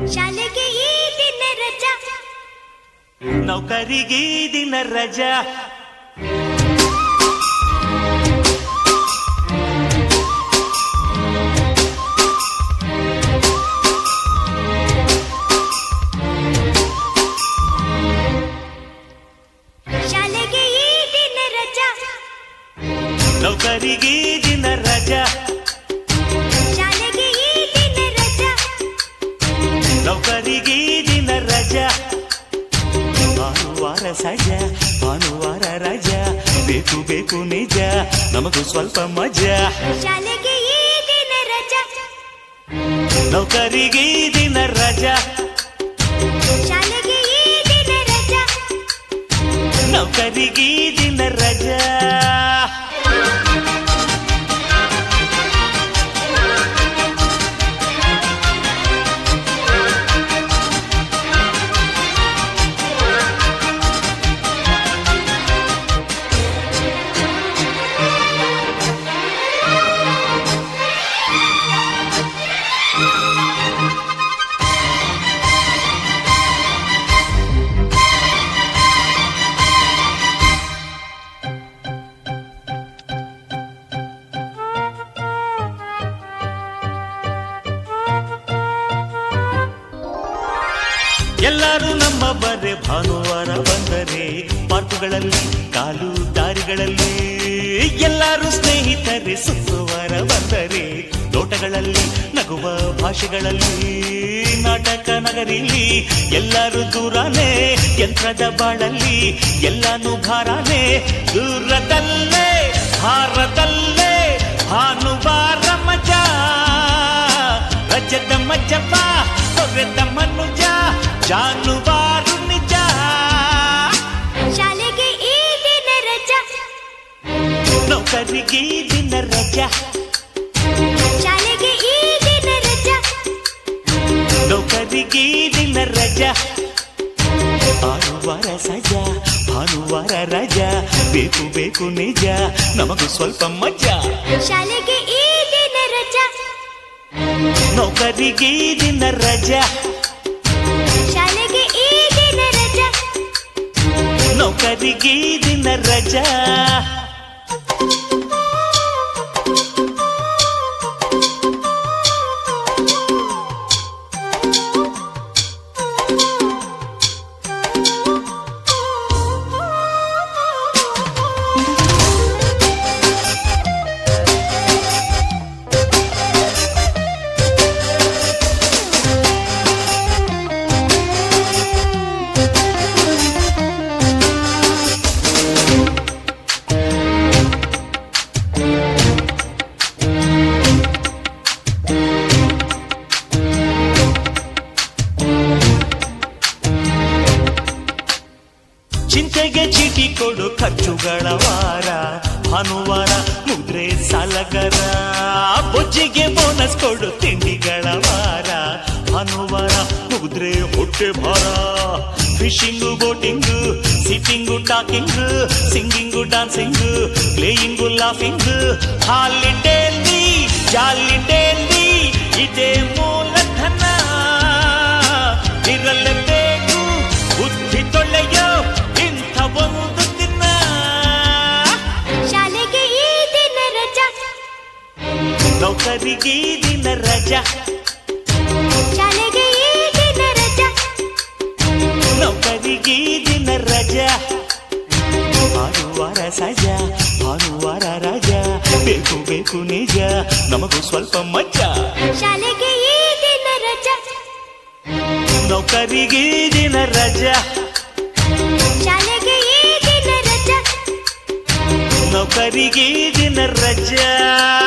ಶಾಲೆಗೆ ಈ ದಿನ ರಜಾ ನೌಕರಿಗೆ ಈ ದಿನ ರಜಾ ಶಾಲೆಗೆ ಈ ದಿನ ರಜಾ ನೌಕರಿಗೆ ಈ ದಿನ ರಜಾ ಶಾಲೆಗೆ ಈ ದಿನ ರಜಾ ನೌಕರಿಗೆ ಈ ದಿನ ರಜಾ ಭಾನುವಾರ ಸಜಾ ಭಾನುವಾರ ರಜಾ ಬೇಕು ಬೇಕು ನಿಜ ನಮಗೂ ಸ್ವಲ್ಪ ಮಜಾ ಶಾಲೆಗೆ ಈ ದಿನ ರಜಾ ನೌಕರಿಗೆ ಈ ದಿನ ರಜಾ ಶಾಲೆಗೆ ಈ ದಿನ ರಜಾ ನೌಕರಿಗೆ ಈ ದಿನ ರಜಾ ಎಲ್ಲರೂ ನಮ್ಮ ಬರೆ ಭಾನುವಾರ ಬಂದರೆ ಪಾರ್ಕುಗಳಲ್ಲಿ ಕಾಲು ದಾರಿಗಳಲ್ಲಿ ಎಲ್ಲರೂ ಸ್ನೇಹಿತರೆ ಶುಕ್ರವಾರ ಬಂದರೆ ತೋಟಗಳಲ್ಲಿ ನಗುವ ಭಾಷೆಗಳಲ್ಲಿ ನಾಟಕ ನಗರಿಲಿ ಎಲ್ಲರೂ ದೂರನೇ ಯಂತ್ರದ ಬಾಳಲ್ಲಿ ಎಲ್ಲಾನು ಭಾರನೇ ದೂರದಲ್ಲೇ ಭಾರದಲ್ಲೇ ಭಾನುವಾರ ಮಜಾ ರಜದ ಮಜ್ಜಪ್ಪ ಹೊರೆದ ಮನುಜ ಜಾನುವಾರು ನಿಜ ಶಾಲೆಗೆ ಈ ದಿನ ರಜಾ ನೌಕರಿಗೆ ಈ ದಿನ ರಜಾ ಶಾಲೆಗೆ ಈ ದಿನ ರಜಾ ನೌಕರಿಗೆ ಈ ದಿನ ರಜಾ ಭಾನುವಾರ ಸಜಾ ಭಾನುವಾರ ರಜಾ ಬೇಕು ಬೇಕು ನಿಜ ನಮಗೂ ಸ್ವಲ್ಪ ಮಜಾ ಶಾಲೆಗೆ ಈ ದಿನ ರಜಾ ನೌಕರಿಗೆ ಈ ದಿನ ರಜಾ ಶಾಲೆಗೆ ಈ ದಿನ ರಜಾ ನೌಕರಿಗೆ ಈ ದಿನ ರಜಾ ಚಿಂತೆಗೆ ಚೀಟಿ ಕೊಡು ಖರ್ಚುಗಳ ವಾರ ಭಾನುವಾರ ಮುದ್ರೆ ಸಾಲಗರ ಬೊಜ್ಜಿಗೆ ಬೋನಸ್ ಕೊಡು ತಿಂಡಿಗಳ ವಾರ ಭಾನುವಾರ ಮುಗಿದ್ರೆ ಹೊಟ್ಟೆ ಭಾರ fishing boating sitting talking singing dancing playing laughing ಹಾಲಿಡೇಲಿ ಜಾಲಿಡೇಲಿ ಇದೇ ಮೂಲಧನ ಇರಲೇಬೇಕು ಬುದ್ಧಿ ತೊಳೆಯೋ ಇಂಥ ಒಂದು ದಿನ ಶಾಲೆಗೆ ಈ ದಿನ ರಜಾ ನೌಕರಿಗೆ ಈ ದಿನ ರಜಾ ಶಾಲೆಗೆ ಈ ದಿನ ರಜಾ ನೌಕರಿಗೆ ಈ ದಿನ ರಜಾ ಭಾನುವಾರ ಸಜಾ ಭಾನುವಾರ ರಜಾ ಬೇಕು ಬೇಕು ನಿಜ ನಮಗೂ ಸ್ವಲ್ಪ ಮಜಾ ಶಾಲೆಗೆ ಈ ದಿನ ರಜಾ ನೌಕರಿಗೆ ಈ ದಿನ ರಜಾ ಶಾಲೆಗೆ ಈ ದಿನ ರಜಾ ನೌಕರಿಗೆ ಈ ದಿನ ರಜಾ